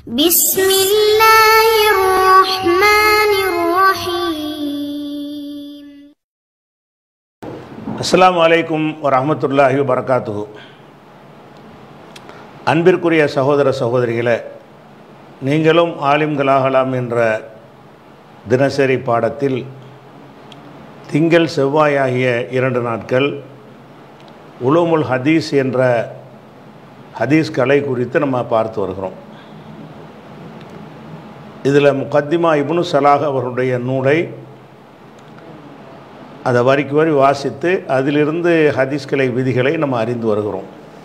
بسم الله الرحمن الرحيم அஸ்ஸலாமு அலைக்கும் வரஹ்மத்துல்லாஹி வரகாத்துஹு அன்பிற்குரிய சகோதர சகோதரிகளே நீங்களும் ஆலிம்களாகலாம் என்ற தினசரி பாடத்தில் திங்கள் செவ்வாய் ஆகிய இரண்டு நாட்கள் உலூமுல் ஹதீஸ் என்ற ஹதீஸ் கலை குறித்து நம்ம பார்த்து வருகிறோம் இதில் முகத்திமா இப்னு சலாஹ் அவர்களுடைய நூலை அதை வரிக்கு வரி வாசித்து அதிலிருந்து ஹதீஸ்களை விதிகளை நம்ம அறிந்து வருகிறோம்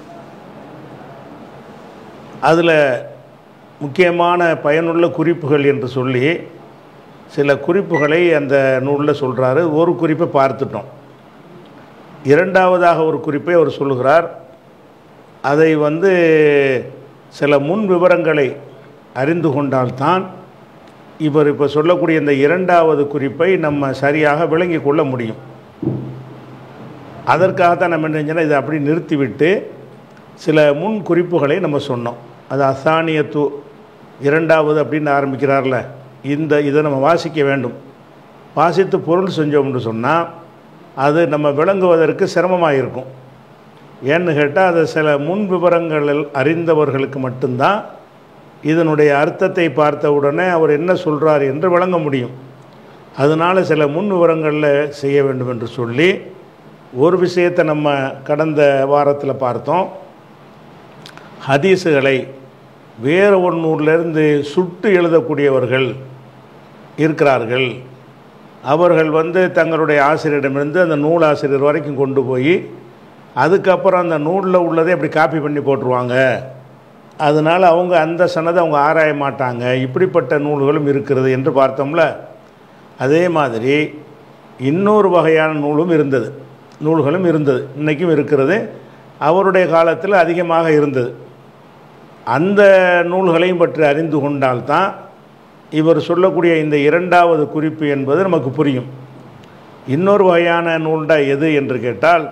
அதில் முக்கியமான பயனுள்ள குறிப்புகள் என்று சொல்லி சில குறிப்புகளை அந்த நூலில் சொல்கிறாரு ஒரு குறிப்பை பார்த்துட்டோம் இரண்டாவதாக ஒரு குறிப்பை அவர் சொல்லுகிறார் அதை வந்து சில முன் விவரங்களை அறிந்து கொண்டால்தான் இவர் இப்போ சொல்லக்கூடிய இந்த இரண்டாவது குறிப்பை நம்ம சரியாக விளங்கி கொள்ள முடியும் அதற்காகத்தான் நம்ம என்ன செஞ்சோன்னா இதை அப்படி நிறுத்திவிட்டு சில முன் குறிப்புகளை நம்ம சொன்னோம் அது அசானியத்து இரண்டாவது அப்படின்னு ஆரம்பிக்கிறார்ல இந்த இதை நம்ம வாசிக்க வேண்டும் வாசித்து பொருள் செஞ்சோம்னு சொன்னால் அது நம்ம விளங்குவதற்கு சிரமமாக இருக்கும் ஏன்னு கேட்டால் அது சில முன் விவரங்களில் அறிந்தவர்களுக்கு மட்டும்தான் இதனுடைய அர்த்தத்தை பார்த்த உடனே அவர் என்ன சொல்கிறார் என்று விளங்க முடியும் அதனால் சில முன் விவரங்களில் செய்ய வேண்டும் என்று சொல்லி ஒரு விஷயத்தை நம்ம கடந்த வாரத்தில் பார்த்தோம் ஹதீஸுகளை வேறு ஒரு நூலிலிருந்து சுட்டு எழுதக்கூடியவர்கள் இருக்கிறார்கள் அவர்கள் வந்து தங்களுடைய ஆசிரியரிடமிருந்து அந்த நூல் ஆசிரியர் வரைக்கும் கொண்டு போய் அதுக்கப்புறம் அந்த நூலில் உள்ளதை அப்படி காப்பி பண்ணி போட்டுருவாங்க அதனால் அவங்க அந்த சனதை அவங்க ஆராய மாட்டாங்க இப்படிப்பட்ட நூல்களும் இருக்கிறது என்று பார்த்தோம்ல அதே மாதிரி இன்னொரு வகையான நூலும் இருந்தது நூல்களும் இருந்தது இன்றைக்கும் இருக்கிறது அவருடைய காலத்தில் அதிகமாக இருந்தது அந்த நூல்களையும் பற்றி அறிந்து கொண்டால்தான் இவர் சொல்லக்கூடிய இந்த இரண்டாவது குறிப்பு என்பது நமக்கு புரியும் இன்னொரு வகையான நூல்டா எது என்று கேட்டால்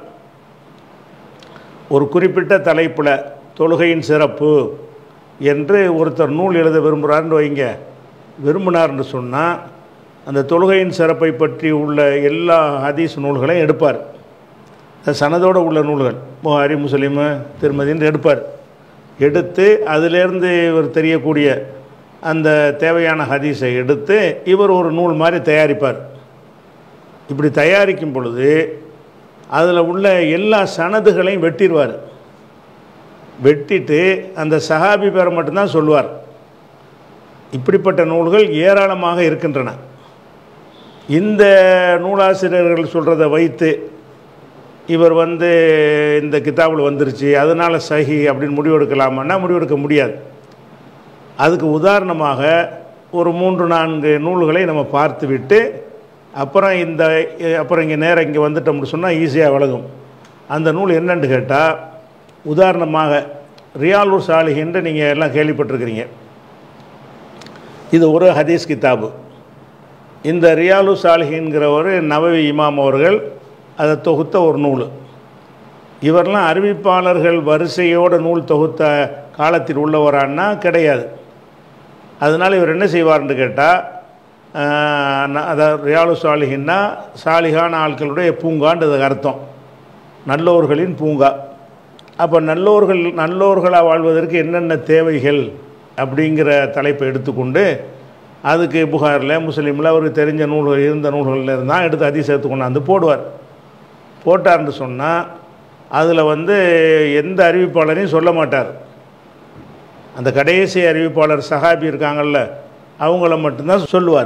ஒரு குறிப்பிட்ட தலைப்பில் தொழுகையின் சிறப்பு என்று ஒருத்தர் நூல் எழுத விரும்புகிறார்னு வைங்க விரும்பினார்னு சொன்னால் அந்த தொழுகையின் சிறப்பை பற்றி உள்ள எல்லா ஹதீஸ் நூல்களையும் எடுப்பார் அந்த சனதோடு உள்ள நூல்கள் புகாரி முஸ்லீமு திருமதின்னு எடுப்பார் எடுத்து அதிலேருந்து இவர் தெரியக்கூடிய அந்த தேவையான ஹதீஸை எடுத்து இவர் ஒரு நூல் மாதிரி தயாரிப்பார் இப்படி தயாரிக்கும் பொழுது அதில் உள்ள எல்லா சனதுகளையும் வெட்டிடுவார் வெட்டிட்டு அந்த சஹாபி பேரை மட்டும்தான் சொல்லுவார் இப்படிப்பட்ட நூல்கள் ஏராளமாக இருக்கின்றன இந்த நூலாசிரியர்கள் சொல்கிறத வைத்து இவர் வந்து இந்த கிதாபில் வந்துருச்சு அதனால் சஹி அப்படின்னு முடிவெடுக்கலாமான்னா முடிவெடுக்க முடியாது அதுக்கு உதாரணமாக ஒரு மூன்று நான்கு நூல்களை நம்ம பார்த்து விட்டு அப்புறம் இந்த அப்புறம் இங்கே நேரம் இங்கே வந்துட்டோம்னு சொன்னால் ஈஸியாக விலகும் அந்த நூல் என்னன்னு கேட்டால் உதாரணமாக ரியாலூர் சாலிகின்ற நீங்கள் எல்லாம் கேள்விப்பட்டிருக்கிறீங்க இது ஒரு ஹதீஸ் கிதாபு இந்த ரியாலு சாலிஹின்கிற ஒரு நவவி இமாம் அவர்கள் அதை தொகுத்த ஒரு நூல் இவரெல்லாம் அறிவிப்பாளர்கள் வரிசையோட நூல் தொகுத்த காலத்தில் உள்ளவரான்னா கிடையாது அதனால் இவர் என்ன செய்வார்னு கேட்டால் அதாவது ரியாலு சாலிஹின்னா சாலிகான ஆட்களுடைய பூங்கான்றது அர்த்தம் நல்லோர்களின் பூங்கா அப்போ நல்லோர்கள் நல்லோர்களாக வாழ்வதற்கு என்னென்ன தேவைகள் அப்படிங்கிற தலைப்பை எடுத்துக்கொண்டு அதுக்கு புகாரில் முஸ்லீமில் அவருக்கு தெரிஞ்ச நூல்கள் இருந்த நூல்களில் இருந்தால் எடுத்து அதிசயத்து கொண்டாந்து போடுவார் போட்டார்னு சொன்னால் அதில் வந்து எந்த அறிவிப்பாளரையும் சொல்ல மாட்டார் அந்த கடைசி அறிவிப்பாளர் சஹாபி இருக்காங்கல்ல அவங்கள மட்டும்தான் சொல்லுவார்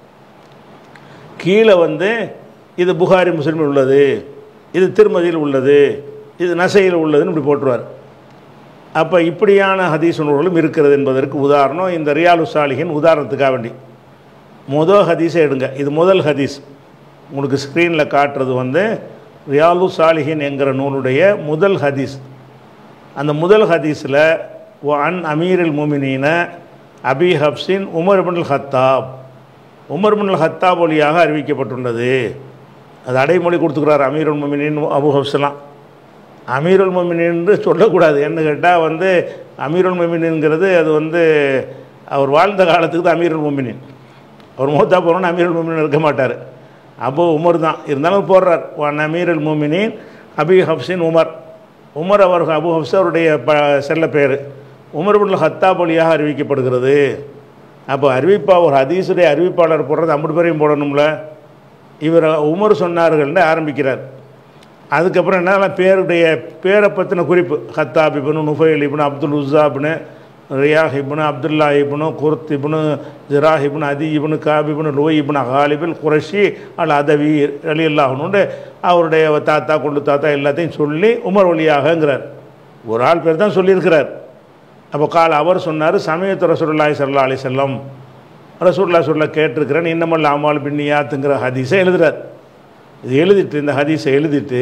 கீழே வந்து இது புகாரி முஸ்லீமில் உள்ளது இது திருமதியில் உள்ளது இது நசையில் உள்ளதுன்னு இப்படி போட்டுருவார் அப்போ இப்படியான ஹதீஸ் நூல்களும் இருக்கிறது என்பதற்கு உதாரணம் இந்த ரியாலு சாலிகின் உதாரணத்துக்காக வேண்டி முதல் ஹதீஸை எடுங்க இது முதல் ஹதீஸ் உங்களுக்கு ஸ்க்ரீனில் காட்டுறது வந்து ரியாலு சாலிஹின் என்கிற நூலுடைய முதல் ஹதீஸ் அந்த முதல் ஹதீஸில் ஓ அன் அமீரில் முமினீன அபி ஹப்சின் Umar bin Khattab Umar bin Khattab வழியாக அறிவிக்கப்பட்டுள்ளது அது அடைமொழி கொடுத்துக்கிறார் அமீருல் முமினின் அபு ஹப்ஸ்லாம் அமீருல் மொமினின்னு சொல்லக்கூடாது என்ன கேட்டால் வந்து அமீருல் மொமினுங்கிறது அது வந்து அவர் வாழ்ந்த காலத்துக்கு தான் அமீருல் முமினின் அவர் மூத்தா போகிறோன்னு அமீருல் முமினின் இருக்க மாட்டார் அப்போ உமர் தான் இருந்தாலும் போடுறார் ஒன் அமீருல் முமினின் அபி ஹப்சின் உமர் உமர் அவர்கள் அபு ஹப்ஸ் அவருடைய ப செல்ல பேர் உமர் பின் ஹத்தாப் வழியாக அறிவிக்கப்படுகிறது அப்போ அறிவிப்பா ஒரு ஹதீஸுடைய அறிவிப்பாளர் போடுறது ஐம்பது பேரையும் போடணும்ல இவர் உமர் சொன்னார்கள்னு ஆரம்பிக்கிறார் அதுக்கப்புறம் என்ன பேருடைய பேரை பற்றின குறிப்பு ஹத்தாப் இப்னு நுஃபைல் இப்னு அப்துல் உஸா இப்னு ரியாஹ் இப்னு அப்துல்லா இப்னு குர்த் இப்னு ஜிராஹ் இப்னு அதி இப்னு காப் இப்னு லோய் இப்னு ஹாலிபில் குரஷி அல் அதவி அலி அல்லாஹனுண்டு அவருடைய தாத்தா கொண்டு தாத்தா எல்லாத்தையும் சொல்லி உமர் வழியாகங்கிறார் ஒரு ஆள் பேர் தான் சொல்லியிருக்கிறார் அப்போ கால அவர் சொன்னார் சமயத்து ரசூலுல்லாஹி ஸல்லல்லாஹு அலைஹி வஸல்லம் ரசூல்லா சொல்ல கேட்டிருக்கிறேன் இன்னமல் அமால் பின்னியாத்துங்கிற ஹதீஸை எழுதுறார் இது எழுதிட்டு இந்த ஹதீஸை எழுதிட்டு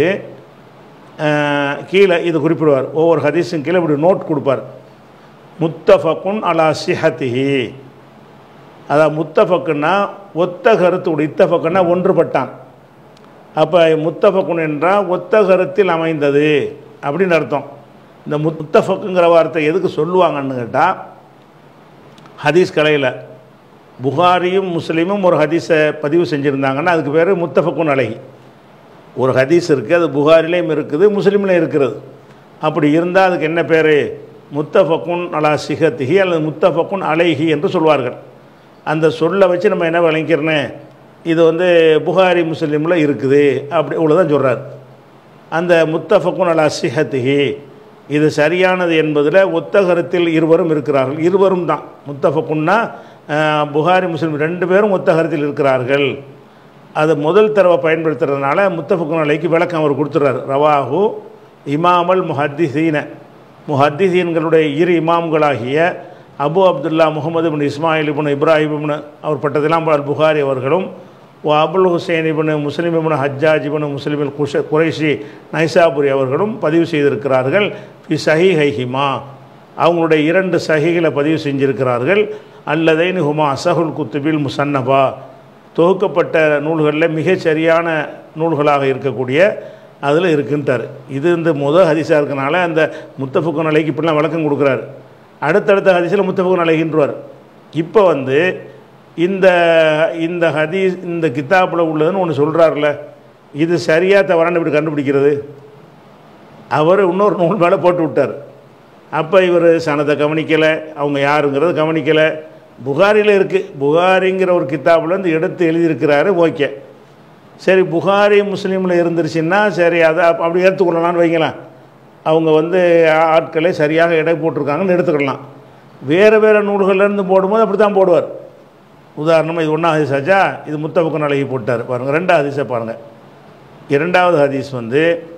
அஹ், கீழே இது குறிப்பிடுவார் ஒவ்வொரு ஹதீஸும் கீழே இப்படி நோட் கொடுப்பார் முத்தஃபக்குன் அலா சிஹத்திஹி அதான் முத்தஃபக்குன்னா ஒத்த கருத்து இத்தஃபக்குன்னா ஒன்றுபட்டான் அப்போ முத்தஃபக்குன் என்றால் ஒத்த கருத்தில் அமைந்தது அப்படின்னு அர்த்தம் இந்த முத்தஃபக்குங்கிற வார்த்தை எதுக்கு சொல்லுவாங்கன்னு கேட்டால் ஹதீஸ் கலையில் புகாரியும் முஸ்லீமும் ஒரு ஹதீஸை பதிவு செஞ்சுருந்தாங்கன்னா அதுக்கு பேர் முத்தஃபக்குன் அலைஹி ஒரு ஹதீஸ் இருக்குது அது புகாரிலையும் இருக்குது முஸ்லீம்லையும் இருக்கிறது அப்படி இருந்தால் அதுக்கு என்ன பேர் முத்தஃபக்குன் அலா சிஹத்திஹி அல்லது முத்தஃபக்குன் அலைஹி என்று சொல்வார்கள் அந்த சொல்லை வச்சு நம்ம என்ன விளங்கிறனே இது வந்து புகாரி முஸ்லீமில் இருக்குது அப்படி இவ்வளோதான் சொல்கிறார் அந்த முத்தஃபக்குன் அலா சிஹத்திஹி இது சரியானது என்பதில் ஒத்த கருத்தில் இருவரும் இருக்கிறார்கள் இருவரும் தான் முத்தஃபக்குன்னா அஹ், புகாரி முஸ்லீம் ரெண்டு பேரும் ஒத்த கருத்தில் இருக்கிறார்கள் அது முதல் தடவை பயன்படுத்துறதுனால முத்தஃபக்குன் அலைக்கு விளக்கம் அவர் கொடுத்துறாரு ரவாஹு இமாமல் முஹத்திசீன முஹத்திசீன்களுடைய இரு இமாம்களாகிய அபு அப்துல்லா முகமது இப்னு இஸ்மாயில் இப்னு இப்ராஹிம் இப்னு அவர் பட்டதெல்லாம் அல் புகாரி அவர்களும் ஓ அபுல் ஹுசைன் இப்னு முஸ்லிம் இப்னு ஹஜ்ஜாஜ் இப்னு முஸ்லிம் குஷ குறைஷி நைசாபுரி அவர்களும் பதிவு செய்திருக்கிறார்கள் ஃபி சஹி ஹைஹிமா அவங்களுடைய இரண்டு சஹிகளை பதிவு செஞ்சிருக்கிறார்கள் அல்லதைன் ஹுமா அசஹுல் குத்துபில் முசன்னபா தொகுக்கப்பட்ட நூல்களில் மிகச் சரியான நூல்களாக இருக்கக்கூடிய அதில் இருக்குன்ட்டார் இது இந்த முதல் ஹதீஸாக இருக்கனால அந்த முத்தஃபுக்கு நிலைக்கு இப்படிலாம் விளக்கம் கொடுக்குறாரு அடுத்தடுத்த ஹதீஸில் முத்தஃபுக்கு நிலைகின்றவர் இப்போ வந்து இந்த இந்த ஹதீஸ் இந்த கித்தாப்பில் உள்ளதுன்னு ஒன்று சொல்கிறார்ல இது சரியாக தவறான்னு இப்படி கண்டுபிடிக்கிறது அவர் இன்னொரு நூல் மேலே போட்டு விட்டார் அப்போ இவர் சனத்தை கவனிக்கலை அவங்க யாருங்கிறது கவனிக்கலை புகாரியில் இருக்குது புகாரிங்கிற ஒரு கித்தாப்புலேருந்து எடுத்து எழுதியிருக்கிறாரு ஓகே சரி புகாரி முஸ்லீமில் இருந்துருச்சுன்னா சரி அதை அப்ப- அப்படி எடுத்துக்கொள்ளலாம்னு வைங்களேன் அவங்க வந்து ஆட்களை சரியாக எடை போட்டிருக்காங்கன்னு எடுத்துக்கலாம் வேறு வேறு நூல்கள்லேருந்து போடும்போது அப்படி தான் போடுவார் உதாரணமாக இது ஒன்றா ஹதீஸ் ஆச்சா இது முத்தபுக்கு அழகி போட்டார் பாருங்கள் ரெண்டாவது ஹதீஸை பாருங்கள் இரண்டாவது ஹதீஸ் வந்து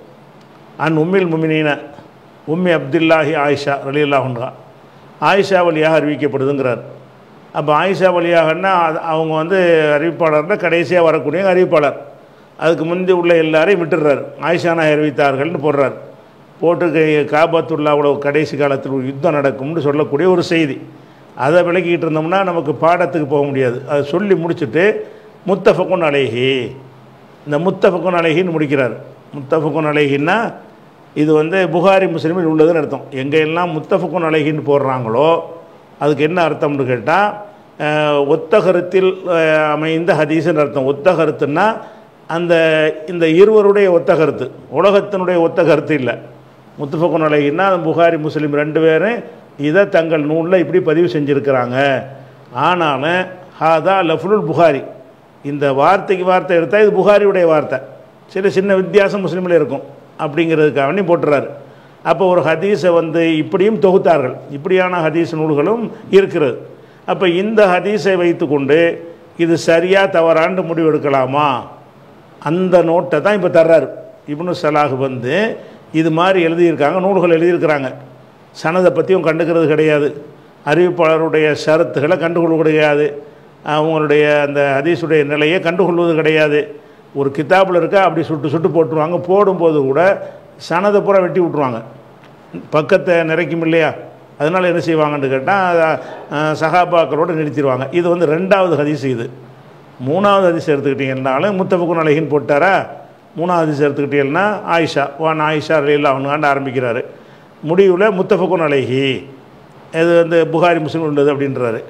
அன் உம்மில் முமினீன உம்மி அப்துல்லாஹி ஆயிஷா ரலியல்லாஹுன்ஹா ஆயிஷா வழியாக அறிவிக்கப்படுதுங்கிறார் அப்போ ஆயிஷா வழியாகன்னா அது- அவங்க வந்து அறிவிப்பாளர்னா கடைசியாக வரக்கூடிய அறிவிப்பாளர் அதுக்கு முந்தி உள்ள எல்லாரையும் விட்டுடுறாரு ஆயிஷா நாய் அறிவித்தார்கள்னு போடுறார் போட்டு கை- காபத்துல்லாவோட கடைசி காலத்தில் ஒரு யுத்தம் நடக்கும்னு சொல்லக்கூடிய ஒரு செய்தி அதை விளக்கிக்கிட்டு இருந்தோம்னா நமக்கு பாடத்துக்கு போக முடியாது அதை சொல்லி முடிச்சுட்டு முத்தஃபக்குன் அலைஹி இந்த முத்தஃபக்குன் அலைஹின்னு முடிக்கிறார் முத்தஃபக்குன் அலைஹின்னா இது வந்து புகாரி முஸ்லீமில் உள்ளதுன்னு அர்த்தம் எங்கே எல்லாம் முத்தஃபக்குன் அலைஹின்னு போடுறாங்களோ அதுக்கு என்ன அர்த்தம்னு கேட்டால் ஒத்த கருத்தில் அஹ், அமைந்த ஹதீஸ்னு அர்த்தம் ஒத்த கருத்துன்னா அந்த இந்த இருவருடைய ஒத்த கருத்து உலகத்தினுடைய ஒத்த கருத்து இல்லை முத்தஃபக்குன் அலைஹின்னா புகாரி முஸ்லீம் ரெண்டு பேரும் இதை தங்கள் நூலில் இப்படி பதிவு செஞ்சுருக்கிறாங்க ஆனாலும் ஹாதா லஃபுலுல் புகாரி இந்த வார்த்தைக்கு வார்த்தை எடுத்தால் இது புகாரியுடைய வார்த்தை சில சின்ன வித்தியாசம் முஸ்லீமில் இருக்கும் அப்படிங்கிறதுக்காக வேண்டி போட்டுறாரு அப்போ ஒரு ஹதீஸை வந்து இப்படியும் தொகுத்தார்கள் இப்படியான ஹதீஸ் நூல்களும் இருக்கிறது அப்போ இந்த ஹதீஸை வைத்துக்கொண்டு இது சரியாக தவறாண்டு முடிவெடுக்கலாமா அந்த நோட்டை தான் இப்போ தர்றாரு இப்னு சலாஹ் வந்து இது மாதிரி எழுதியிருக்காங்க நூல்கள் எழுதியிருக்கிறாங்க சனதை பற்றியும் கண்டுக்கிறது கிடையாது அறிவிப்பாளருடைய ஷரத்துகளை கண்டுகொள்ள கிடையாது அவங்களுடைய அந்த ஹதீஸுடைய நிலையை கண்டுகொள்வது கிடையாது ஒரு கிதாபில் இருக்கா அப்படி சுட்டு சுட்டு போட்டுருவாங்க போடும்போது கூட சனதை பூரா வெட்டி விட்ருவாங்க பக்கத்தை நிறைக்கும் இல்லையா அதனால் என்ன செய்வாங்கன்னு கேட்டால் சகாபாக்களோடு நிறுத்திடுவாங்க இது வந்து ரெண்டாவது ஹதீஸ் இது மூணாவது ஹதீஸ் எடுத்துக்கிட்டிங்கன்னாலும் முத்தபுக்கு அழகின்னு போட்டாரா மூணாவது ஹதீஸ் எடுத்துக்கிட்டீங்கன்னா ஆயிஷா வான் ஆயிஷா ரலீலா அவனுக்காண்டு ஆரம்பிக்கிறாரு முடிவில் முத்தஃபக்குன் அலைஹி இது வந்து புகாரி முஸ்லீம் உள்ளது அப்படின்றாரு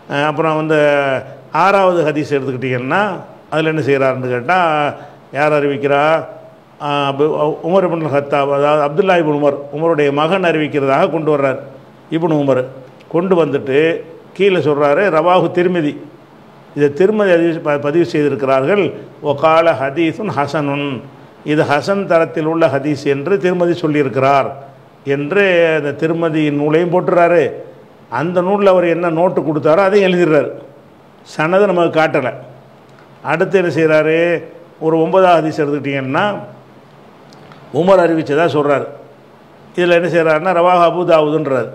அஹ் அப்புறம் வந்து ஆறாவது ஹதீஸ் எடுத்துக்கிட்டிங்கன்னா அதில் என்ன செய்கிறாருன்னு கேட்டால் யார் அறிவிக்கிறா அஹ் அபு- உமர் இப்னு ஹத்தாப் அதாவது அப்துல்லா இப்னு உமர் உமருடைய மகன் அறிவிக்கிறதாக கொண்டு வர்றார் இப்னு உமர் கொண்டு வந்துட்டு கீழே சொல்கிறாரு ரவாஹு திருமிதி இதை திருமதி அறிவி- ப- பதிவு செய்திருக்கிறார்கள் ஒகால ஹதீஸுன் ஹசனுன் இது ஹசன் தரத்தில் உள்ள ஹதீஸ் என்று திருமதி சொல்லியிருக்கிறார் என்று அந்த திருமதியின் நூலையும் போட்டுறாரு அந்த நூலில் அவர் என்ன நோட்டு கொடுத்தாரோ அதையும் எழுதிடுறாரு சனதை நமக்கு காட்டலை அடுத்து என்ன செய்கிறாரு ஒரு ஒன்பதாவது ஹதீஸ் எடுத்துக்கிட்டிங்கன்னா உமர் அறிவிச்சதா சொல்கிறார் இதில் என்ன செய்கிறாருன்னா ரவாஹ் அபுதாவுதுன்றார்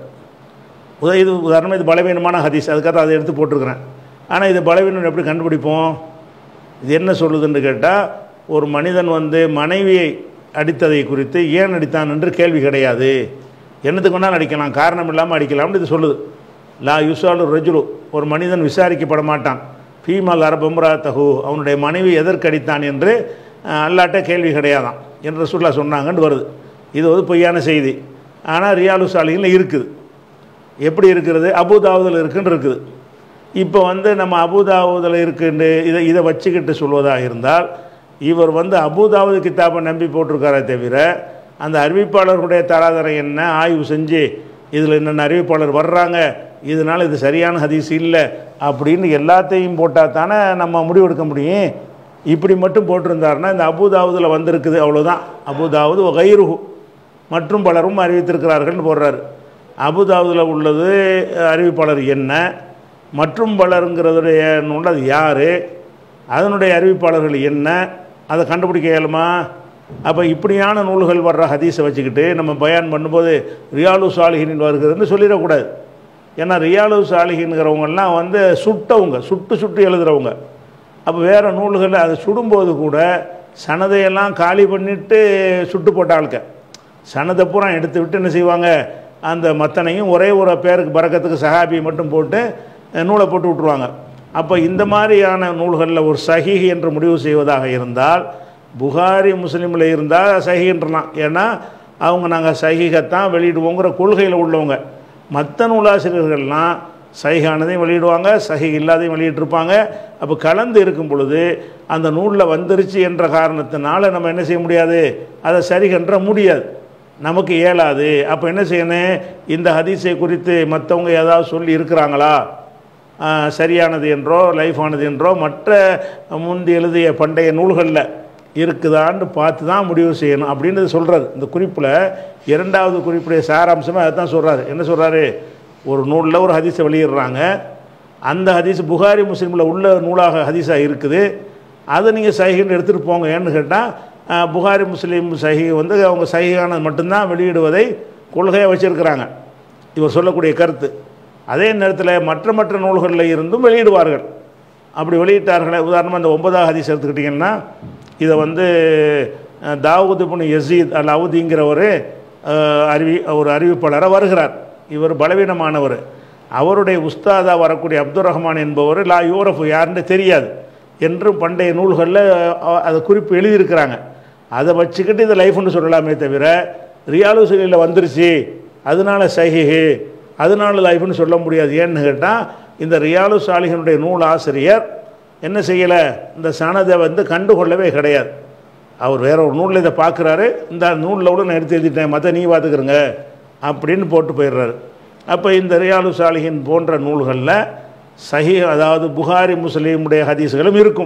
உத இது உதாரணமாக இது பலவீனமான ஹதீஸ் அதுக்காக அதை எடுத்து போட்டிருக்கிறேன் ஆனால் இது பலவீனம் எப்படி கண்டுபிடிப்போம் இது என்ன சொல்லுதுன்னு கேட்டால் ஒரு மனிதன் வந்து மனைவியை அடித்ததை குறித்து ஏன் அடித்தான் என்று கேள்வி கிடையாது என்னத்துக்கு வேணாலும் அடிக்கலாம் காரணம் இல்லாமல் அடிக்கலாம்னு இது சொல்லுது லா யுசாலு ரஜுலு ஒரு மனிதன் விசாரிக்கப்பட மாட்டான் ஃபீமல் அரபம்ரா தகு அவனுடைய மனைவி எதற்கு அடித்தான் என்று அஹ், அல்லாட்ட கேள்வி கிடையாதான் என்று சொல்லா சொன்னாங்கன்னு வருது இது வந்து பொய்யான செய்தி ஆனால் ரியாலு சாலிகளில் இருக்குது எப்படி இருக்கிறது அபுதாவுதில் இருக்குன்னு இருக்குது இப்போ வந்து நம்ம அபுதாவுதில் இருக்குன்னு இதை இதை வச்சுக்கிட்டு சொல்வதாக இருந்தால் இவர் வந்து அபுதாவுது கித்தாபை நம்பி போட்டிருக்காரே தவிர அந்த அறிவிப்பாளர்களுடைய தராதரம் என்ன ஆய்வு செஞ்சு இதில் என்னென்ன அறிவிப்பாளர் வர்றாங்க இதனால் இது சரியான ஹதீஸ் இல்லை அப்படின்னு எல்லாத்தையும் போட்டால் தானே நம்ம முடிவெடுக்க முடியும் இப்படி மட்டும் போட்டிருந்தாருன்னா இந்த அபுதாவுதில் வந்திருக்குது அவ்வளோதான் அபுதாவுது கைருஹு மற்றும் பலரும் அறிவித்திருக்கிறார்கள்னு போடுறாரு அபுதாபுதில் உள்ளது அஹ், அறிவிப்பாளர் என்ன மற்றும் பலருங்கிறதுடைய நூல் அது யார் அதனுடைய அறிவிப்பாளர்கள் என்ன அதை கண்டுபிடிக்க இயலுமா அப்போ இப்படியான நூல்கள் வர்ற ஹதீஸை வச்சுக்கிட்டு நம்ம பயான் பண்ணும்போது ரியாலு சாலிஹின் வருகிறதுன்னு சொல்லிடக்கூடாது ஏன்னா ரியாலு சாலிஹின்கிறவங்கெல்லாம் வந்து சுட்டவங்க சுட்டு சுட்டு எழுதுறவங்க அப்போ வேறு நூல்கள் அதை சுடும்போது கூட சனதையெல்லாம் காலி பண்ணிட்டு சுட்டு போட்ட ஆளுக்க சனதை பூரா எடுத்து விட்டு என்ன செய்வாங்க அந்த மத்தனையும் ஒரே ஒரு பேருக்கு பறக்கத்துக்கு சஹாபி மட்டும் போட்டு அஹ், நூலை போட்டு விட்ருவாங்க அப்போ இந்த மாதிரியான நூல்களில் ஒரு சஹீஹ் என்று முடிவு செய்வதாக இருந்தால் புகாரி முஸ்லீமில் இருந்தால் சஹீன்றலாம் ஏன்னா அவங்க நாங்கள் சஹீகத்தான் வெளியிடுவோங்கிற கொள்கையில் உள்ளவங்க மற்ற நூலாசிரியர்கள்லாம் சஹிகானதையும் வெளியிடுவாங்க சஹி இல்லாதையும் வெளியிட்டிருப்பாங்க அப்போ கலந்து இருக்கும் பொழுது அந்த நூலில் வந்துருச்சு என்ற காரணத்தினால நம்ம என்ன செய்ய முடியாது அதை சரி கன்ற முடியாது நமக்கு இயலாது அப்போ என்ன செய்யணும் இந்த ஹதீஸை குறித்து மற்றவங்க ஏதாவது சொல்லி இருக்கிறாங்களா ஆஹ், சரியானது என்றோ லைஃபானது என்றோ மற்ற முந்தி எழுதிய பண்டைய நூல்களில் இருக்குதான்னு பார்த்து தான் முடிவு செய்யணும் அப்படின்றது சொல்கிறார் இந்த குறிப்பில் இரண்டாவது குறிப்புடைய சாராம்சமே அதை தான் சொல்கிறாரு என்ன சொல்கிறாரு ஒரு நூலில் ஒரு ஹதீஸை வெளியிடுறாங்க அந்த ஹதீஸ் புகாரி முஸ்லீமில் உள்ள நூலாக ஹதீஸாக இருக்குது அதை நீங்கள் சஹின்னு எடுத்துகிட்டு போங்க ஏன்னு கேட்டால் புகாரி முஸ்லீம் சஹி வந்து அவங்க சஹியானது மட்டும்தான் வெளியிடுவதை கொள்கையாக வச்சுருக்கிறாங்க இவர் சொல்லக்கூடிய கருத்து அதே நேரத்தில் மற்ற மற்ற நூல்களில் இருந்தும் வெளியிடுவார்கள் அப்படி வெளியிட்டார்களே உதாரணமாக இந்த ஒன்பதாவது ஹதீஸ் எடுத்துக்கிட்டிங்கன்னா இதை வந்து அஹ், தாவூத் புனி யசீத் அல் அவுதிங்கிற ஒரு அஹ், அறிவி ஒரு அறிவிப்பாளராக வருகிறார் இவர் பலவீனமானவர் அவருடைய உஸ்தாதா வரக்கூடிய அப்துல் ரஹ்மான் என்பவர் லா யூரஃபு யாருன்னு தெரியாது என்று பண்டைய நூல்களில் அதை குறிப்பு எழுதியிருக்கிறாங்க அதை வச்சுக்கிட்டு இதை லைஃப்னு சொல்லலாமே தவிர ரியாலு சீலில் வந்துருச்சு அதனால சஹிஹு அதனால லைஃப்னு சொல்ல முடியாது ஏன்னு கேட்டால் இந்த ரியாலு சாலிகனுடைய நூல் ஆசிரியர் என்ன செய்யலை இந்த சனதை வந்து கண்டுகொள்ளவே கிடையாது அவர் வேற ஒரு நூலில் இதை பார்க்குறாரு இந்த நூலில் கூட நான் எடுத்து எழுதிட்டேன் மற்ற நீ பார்த்துக்கிறங்க அப்படின்னு போட்டு போயிடுறாரு அப்போ இந்த ரியாலு சாலிஹின் போன்ற நூல்களில் சஹி அதாவது புகாரி முஸ்லீமுடைய ஹதீஸ்களும் இருக்கும்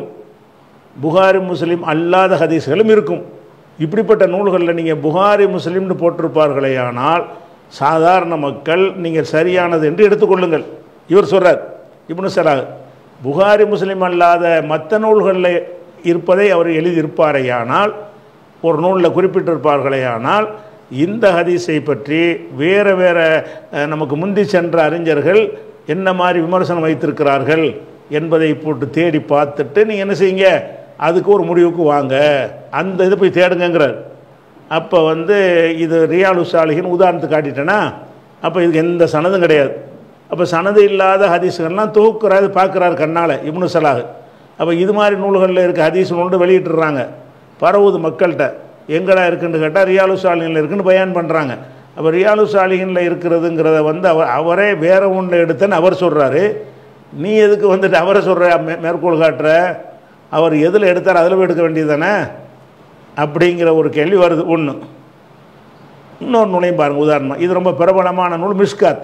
புகாரி முஸ்லீம் அல்லாத ஹதீஸ்களும் இருக்கும் இப்படிப்பட்ட நூல்களில் நீங்கள் புகாரி முஸ்லீம்னு போட்டிருப்பார்களே ஆனால் சாதாரண மக்கள் நீங்கள் சரியானது என்று எடுத்துக்கொள்ளுங்கள் இவர் சொல்றார் இப்னு சலாஹ் புகாரி முஸ்லீம் அல்லாத மற்ற நூல்களில் இருப்பதை அவர் எழுதியிருப்பாரேயானால் ஒரு நூலில் குறிப்பிட்டிருப்பார்களேயானால் இந்த ஹதீஸை பற்றி வேறு வேறு அஹ், நமக்கு முந்தி சென்ற அறிஞர்கள் என்ன மாதிரி விமர்சனம் வைத்திருக்கிறார்கள் என்பதை போட்டு தேடி பார்த்துட்டு நீங்கள் என்ன செய்யுங்க அதுக்கு ஒரு முடிவுக்கு வாங்க அந்த இதை போய் தேடுங்கங்கிறார் அப்போ வந்து இது ரியாலு சாலிகின் உதாரணத்துக்கு காட்டிட்டேன்னா அப்போ இதுக்கு எந்த சனதும் கிடையாது அப்போ சனது இல்லாத ஹதீஸுகள்லாம் தொகுக்கிறாரு பார்க்குறாரு கண்ணால் இப்னு சலாஹ் அப்போ இது மாதிரி நூல்களில் இருக்க ஹதீஸ் நூல்னு வெளியிட்டுறாங்க பரவுது மக்கள்கிட்ட எங்கடா இருக்குன்னு கேட்டால் ரியாலு சாலிகினில் இருக்குன்னு பயான் பண்ணுறாங்க அப்போ ரியாலு சாலிகினில் இருக்கிறதுங்கிறத வந்து அவர் அவரே வேற ஒன்றில் எடுத்தேன்னு அவர் சொல்கிறாரு நீ எதுக்கு வந்துட்டு அவரை சொல்கிற மே மேற்கோள் காட்டுற அவர் எதில் எடுத்தார் அதில் போய் எடுக்க வேண்டியது தானே அப்படிங்கிற ஒரு கேள்வி வருது ஒன்று இன்னொரு நூலையும் பாருங்கள் உதாரணம் இது ரொம்ப பிரபலமான நூல் மிஸ்காத்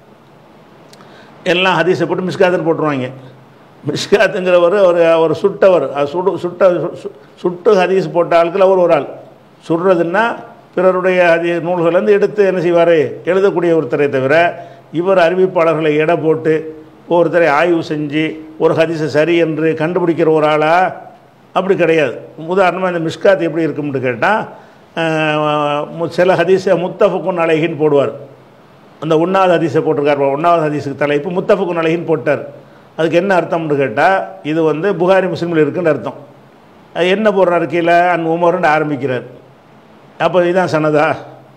எல்லாம் ஹதீஸை போட்டு மிஸ்காத்துன்னு போட்டுருவாங்க மிஸ்காத்துங்கிறவர் ஒரு ஒரு சுட்டவர் அது சுடு சுட்ட சு- சுட்டு ஹதீஸ் போட்ட ஆட்கள் அவர் ஒரு ஆள் சுடுறதுன்னா பிறருடைய ஹதி நூல்கள்லேருந்து எடுத்து என்ன செய்வார் எழுதக்கூடிய ஒருத்தரை தவிர இவர் அறிவிப்பாளர்களை எடை போட்டு ஒருத்தரை ஆய்வு செஞ்சு ஒரு ஹதீஸை சரி என்று கண்டுபிடிக்கிற ஒரு ஆளா அப்படி கிடையாது உதாரணமாக இந்த மிஸ்காத் எப்படி இருக்கும்னு கேட்டால் சில ஹதீஸை முத்தஃபக்குன் அலைகின்னு போடுவார் அந்த உண்ணாத ஹதீஸை போட்டிருக்கார் பாரு, உண்ணாத ஹதீஸுக்கு தலைப்பு முத்தஃபக்குன் அலைகின்னு போட்டார் அதுக்கு என்ன அர்த்தம்னு கேட்டால் இது வந்து புகாரி முஸ்லீமில் இருக்குன்னு அர்த்தம் அது என்ன போடுறாரு கீழே அன் உமருன்னு ஆரம்பிக்கிறார் அப்போ இதுதான் சனதா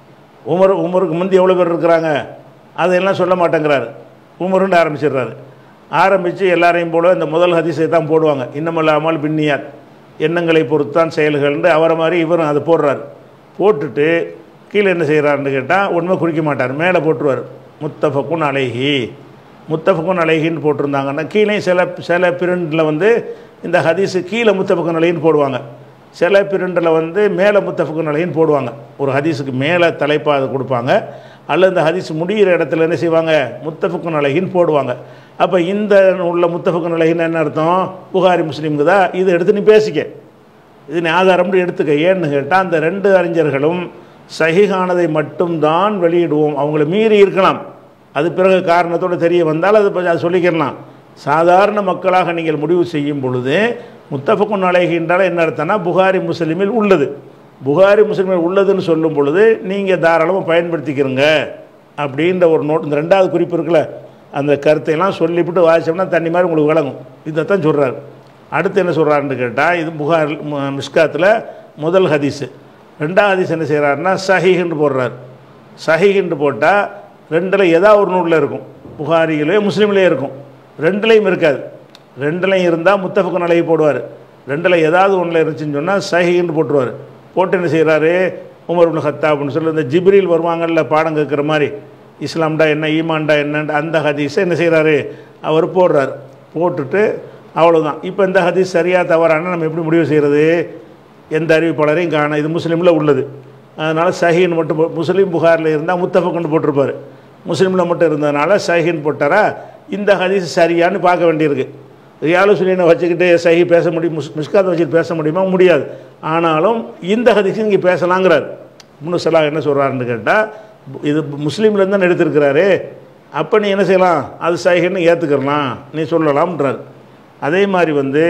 உமர் உமருக்கு முந்தி எவ்வளோ பேர் இருக்கிறாங்க அதையெல்லாம் சொல்ல மாட்டேங்கிறாரு உமருன்னு ஆரம்பிச்சிடுறாரு ஆரம்பித்து எல்லாரையும் போல இந்த முதல் ஹதீஸை தான் போடுவாங்க இன்னமல்லாமல் பின்னியார் எண்ணங்களை பொறுத்தான் செயல்கள்னு அவரை மாதிரி இவரும் அதை போடுறாரு போட்டுட்டு கீழே என்ன செய்கிறாருன்னு கேட்டால் உண்மை குறிக்க மாட்டார் மேலே போட்டுருவார் முத்தஃபக்குன் அலைஹி முத்தஃபக்குன் அலைஹின்னு போட்டிருந்தாங்கன்னா கீழே சில சில பிரிண்டில் வந்து இந்த ஹதீஸு கீழே முத்தஃபக்குன் அலைஹின்னு போடுவாங்க சில பிரிண்டில் வந்து மேலே முத்தஃபக்குன் அலைஹின்னு போடுவாங்க ஒரு ஹதீஸுக்கு மேலே தலைப்பாக அதை கொடுப்பாங்க அல்லது இந்த ஹதீஸ் முடிகிற இடத்துல என்ன செய்வாங்க முத்தஃபக்குன் அலைஹின்னு போடுவாங்க அப்போ இந்த உள்ள முத்தஃபக்குன் அலைஹின்னு என்ன அர்த்தம் புகாரி முஸ்லீமுக்கு தான் இதை எடுத்து நீ பேசிக்க இது நீ ஆதாரம்னு எடுத்துக்க ஏன்னு கேட்டால் அந்த ரெண்டு அறிஞர்களும் சஹிகானதை மட்டும்தான் வெளியிடுவோம் அவங்கள மீறி இருக்கலாம் அது பிறகு காரணத்தோடு தெரிய வந்தால் அது ப- அது சொல்லிக்கிறலாம் சாதாரண மக்களாக நீங்கள் முடிவு செய்யும் பொழுது முத்தஃபக்குன் அலைகின்றால் என்ன அர்த்தம்னா புகாரி முஸ்லிமில் உள்ளது புகாரி முஸ்லிமில் உள்ளதுன்னு சொல்லும் பொழுது நீங்கள் தாராளமாக பயன்படுத்திக்கிறங்க அப்படின்ற ஒரு நோட் இந்த ரெண்டாவது குறிப்பு இருக்குல்ல அந்த கருத்தையெல்லாம் சொல்லிவிட்டு வாசிச்சோம்னா தண்ணி மாதிரி உங்களுக்கு விளங்கும் இதைத்தான் சொல்கிறார் அடுத்து என்ன சொல்கிறாருன்னு கேட்டால் இது புகார் மு- மிஸ்காத்தில் முதல் ஹதீஸு ரெண்டாவது ஹதீஸ் என்ன செய்கிறாருன்னா சஹிஹ்னு போடுறார் சஹிஹ்னு போட்டால் ரெண்டில் ஏதாவது ஒரு நூலில் இருக்கும் புகாரியிலேயோ முஸ்லீம்லேயே இருக்கும் ரெண்டுலேயும் இருக்காது ரெண்டுலையும் இருந்தால் முத்தஃபக்கு நிலையை போடுவார் ரெண்டில் ஏதாவது ஒன்றில் இருந்துச்சுன்னு சொன்னால் சஹின்னு போட்டுருவார் போட்டு என்ன செய்கிறாரு உமர் இப்னு ஹத்தாப்னு சொல்லி இந்த ஜிப்ரீல் வருவாங்கல்ல பாடம் கேட்குற மாதிரி இஸ்லாம்டா என்ன ஈமான்டா என்னன்ற அந்த ஹதீஸை என்ன செய்கிறாரு அவர் போடுறார் போட்டுட்டு அவ்வளோதான் இப்போ இந்த ஹதீஸ் சரியாக தவறான நம்ம எப்படி முடிவு செய்கிறது எந்த அறிவிப்பாளரையும் காண இது முஸ்லீமில் உள்ளது அதனால் சஹீன் மட்டும் போ- முஸ்லீம் புகாரில் இருந்தால் முத்தஃபக்குன்னு போட்டிருப்பார் முஸ்லீமில் மட்டும் இருந்ததுனால சஹீன் போட்டாரா இந்த ஹதீஸ் சரியான்னு பார்க்க வேண்டியிருக்கு ரியாலு சுனியனை வச்சுக்கிட்டு சஹி பேச முடியும் முஸ் மிஸ்காத்தை வச்சுட்டு பேச முடியுமா முடியாது ஆனாலும் இந்த ஹதீஸும் இங்கே பேசலாங்கிறார் முன்னு சலாஹ் என்ன சொல்கிறாருன்னு கேட்டால் இது முஸ்லீம்லேருந்து தான் எடுத்திருக்கிறாரு அப்போ நீ என்ன செய்யலாம் அது சஹின்னு ஏற்றுக்கிறலாம் நீ சொல்லலாம்ன்றார் அதே மாதிரி வந்து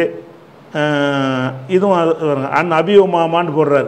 அஹ், இதுவும் அது பாருங்க, அன் அபி உமாமான்னு போடுறார்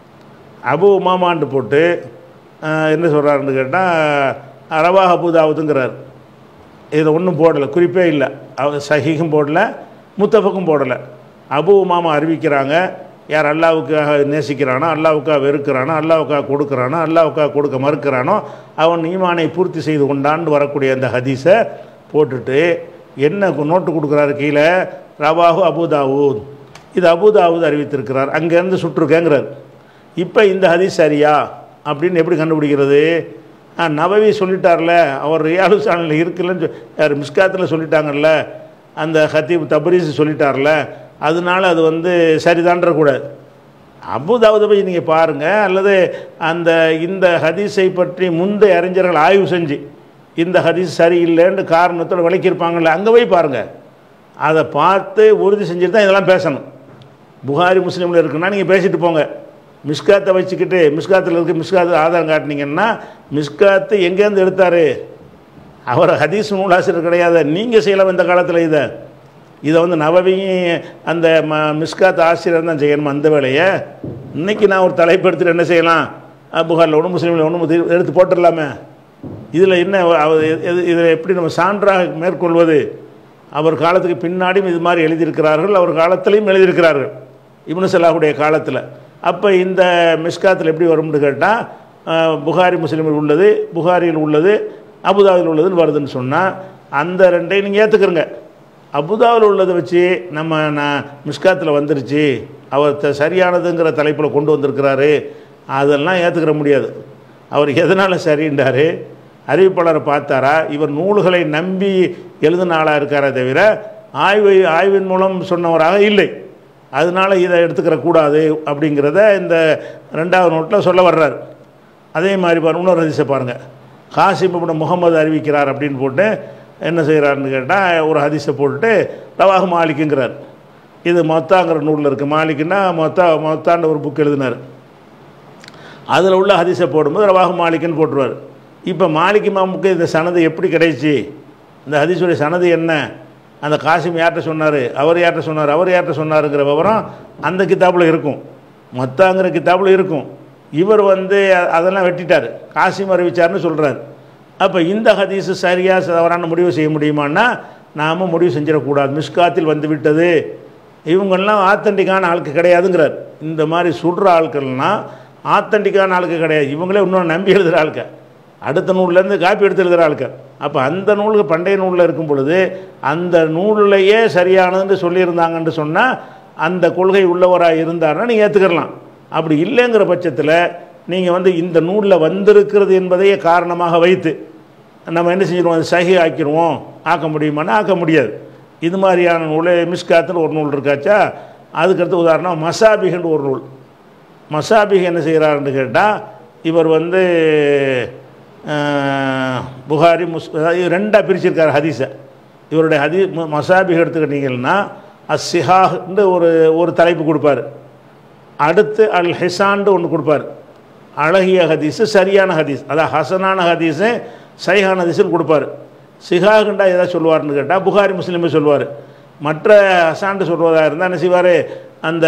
அபு உமாமான்னு போட்டு அஹ், என்ன சொல்கிறாருன்னு கேட்டால் ரவா அபுதாவுதுங்கிறார் இதில் ஒன்றும் போடலை குறிப்பே இல்லை அவர் சஹிக்கும் போடல முத்தஃபக்கும் போடலை அபு உமாமா அறிவிக்கிறாங்க யார் அல்லாவுக்காக நேசிக்கிறானோ அல்லாவுக்காக வெறுக்கிறானோ அல்லாவுக்காக கொடுக்குறானோ அல்லாவுக்காக கொடுக்க மறுக்கிறானோ அவன் ஈமானை பூர்த்தி செய்து கொண்டாண்டு வரக்கூடிய அந்த ஹதீஸை போட்டுட்டு என்ன கு- நோட்டு கொடுக்குறாரு கீழே ரவாஹு அபுதாவூத் இது அபுதாவூத் அறிவித்திருக்கிறார் அங்கேருந்து சுற்றுக்கேங்கிறார் இப்போ இந்த ஹதீஸ் சரியா அப்படின்னு எப்படி கண்டுபிடிக்கிறது ஆ, நபவி சொல்லிட்டார்ல அவர் ரியாலு சேனலில் இருக்குல்லன்னு சொ- யார் மிஸ்காத்தில் சொல்லிட்டாங்கல்ல அந்த ஹத்தீப் தபரீஸ் சொல்லிட்டார்ல அதனால அது வந்து சரிதான்ற கூடாது அபுதாவுதை போய் நீங்கள் பாருங்கள் அல்லது அந்த இந்த ஹதீஸை பற்றி முந்தைய அறிஞர்கள் ஆய்வு செஞ்சு இந்த ஹதீஸ் சரியில்லைன்னு காரணத்தோடு விளக்கியிருப்பாங்கல்ல அங்கே போய் பாருங்கள் அதை பார்த்து உறுதி செஞ்சுட்டு தான் இதெல்லாம் பேசணும் புகாரி முஸ்லீமில் இருக்குன்னா நீங்கள் பேசிட்டு போங்க மிஸ்காத்தை வச்சுக்கிட்டு மிஸ்காத்தில் இருக்க மிஸ்காத்து ஆதாரம் காட்டினீங்கன்னா மிஸ்காத்து எங்கேருந்து எடுத்தார் அவர் ஹதீஸ் நூலாசிரியர் கிடையாது நீங்கள் செய்யலாம் இந்த காலத்தில் இதை இதை வந்து நவவியும் அந்த ம மிஸ்காத் ஆசிரியர் தான் செய்யணும் அந்த வேலையை இன்னைக்கு நான் ஒரு தலைப்பு எடுத்துட்டு என்ன செய்யலாம் அஹ் புகாரில் ஒன்று முஸ்லீமில் ஒன்று எடுத்து போட்டுடலாமே இதில் என்ன அவர் இதில் எப்படி நம்ம சான்றாக மேற்கொள்வது அவர் காலத்துக்கு பின்னாடியும் இது மாதிரி எழுதியிருக்கிறார்கள் அவர் காலத்திலையும் எழுதியிருக்கிறார்கள் இப்னு சலாஹுடைய காலத்தில் அப்போ இந்த மிஸ்காத்தில் எப்படி வரும்னு கேட்டால் புகாரி முஸ்லீமில் உள்ளது புகாரியில் உள்ளது அபுதாவில் உள்ளதுன்னு வருதுன்னு சொன்னால் அந்த ரெண்டையும் நீங்கள் ஏற்றுக்கிறங்க அபுதாவில் உள்ளதை வச்சு நம்ம நான் மிஸ்காத்தில் வந்துருச்சு அவர் த- சரியானதுங்கிற தலைப்பில் கொண்டு வந்திருக்கிறாரு அதெல்லாம் ஏற்றுக்கிற முடியாது அவர் எதனால் சரின்றாரு அறிவிப்பாளரை பார்த்தாரா இவர் நூல்களை நம்பி எழுதின ஆளாக இருக்காரே தவிர ஆய்வை ஆய்வின் மூலம் சொன்னவராக இல்லை அதனால இதை எடுத்துக்கிற கூடாது அப்படிங்கிறத இந்த ரெண்டாவது நோட்டில் சொல்ல வர்றார் அதே மாதிரி பாருங்க இன்னொரு ஹதீஸை பாருங்கள் காசிம் இப்னு முகமது அறிவிக்கிறார் அப்படின்னு போட்டு என்ன செய்கிறாருன்னு கேட்டால் ஒரு ஹதீஸை போட்டுட்டு ரவாஹ் மாலிக்குங்கிறார் இது மொத்தாங்கிற நூலில் இருக்குது மாலிக்குன்னா மொத்தா மொத்தான்ற ஒரு புக் எழுதினார் அதில் உள்ள ஹதீஸை போடும்போது ரவாஹ் மாலிக்குன்னு போட்டுருவார் இப்போ மாலிக் இமாமுக்கு இந்த சனது எப்படி கிடைச்சி இந்த ஹதீஸுடைய சனது என்ன அந்த காசிம் யார்கிட்ட சொன்னார் அவர் யார்கிட்ட சொன்னார் அவர் யார்கிட்ட சொன்னாருங்கிற விவரம் அந்த கிதாபில் இருக்கும் மொத்தாங்கிற கிதாபில் இருக்கும் இவர் வந்து அ- அதெல்லாம் வெட்டிட்டார் காசிம் அறிவிச்சார்னு சொல்கிறார் அப்போ இந்த ஹதீஸு சரியா தவறான முடிவு செய்ய முடியுமான்னா நாம் முடிவு செஞ்சிடக்கூடாது மிஸ்காத்தில் வந்து விட்டது இவங்கெல்லாம் ஆத்தண்டிக்கான ஆளுக்கு கிடையாதுங்கிறார் இந்த மாதிரி சுடுற ஆட்கள்லாம் ஆத்தண்டிக்கான ஆளுக்கு கிடையாது இவங்களே இன்னும் நம்பி எழுதுகிற ஆளுக்க அடுத்த நூல்லேருந்து காப்பி எடுத்து எழுதுகிற ஆளுக்க அப்போ அந்த நூலுக்கு பண்டைய நூலில் இருக்கும் பொழுது அந்த நூல்லையே சரியானதுன்னு சொல்லியிருந்தாங்கன்னு சொன்னால் அந்த கொள்கை உள்ளவராக இருந்தாருன்னா நீங்கள் ஏற்றுக்கிடலாம் அப்படி இல்லைங்கிற பட்சத்தில் நீங்கள் வந்து இந்த நூலில் வந்திருக்கிறது என்பதையே காரணமாக வைத்து நம்ம என்ன செஞ்சிருவோம் அது சஹி ஆக்கிடுவோம் ஆக்க முடியுமான்னா ஆக்க முடியாது இது மாதிரியான நூல் மிஸ்காத்துன்னு ஒரு நூல் இருக்காச்சா அதுக்கடுத்து உதாரணம் மசாபிகன்னு ஒரு நூல் மசாபிக் என்ன செய்கிறாருன்னு கேட்டால் இவர் வந்து அஹ், புகாரி முஸ் அதாவது ரெண்டாக பிரிச்சிருக்கார் ஹதீஸை இவருடைய ஹதீ ம- மசாபிக் எடுத்துக்கிட்டீங்கன்னா அஸ்ஸிஹான்னு ஒரு ஒரு தலைப்பு கொடுப்பார் அடுத்து அல் ஹிசான்ட்டு ஒன்று கொடுப்பார் அழகிய ஹதீஸு சரியான ஹதீஸ் அதான் ஹசனான ஹதீஸு சைஹான ஹதீஸுன்னு கொடுப்பார் சிஹாகுண்டா ஏதாவது சொல்லுவார்னு கேட்டால் புகாரி முஸ்லீமே சொல்லுவார் மற்ற ஹசான்ட்டு சொல்வதாக இருந்தால் என்ன செய்வார் அந்த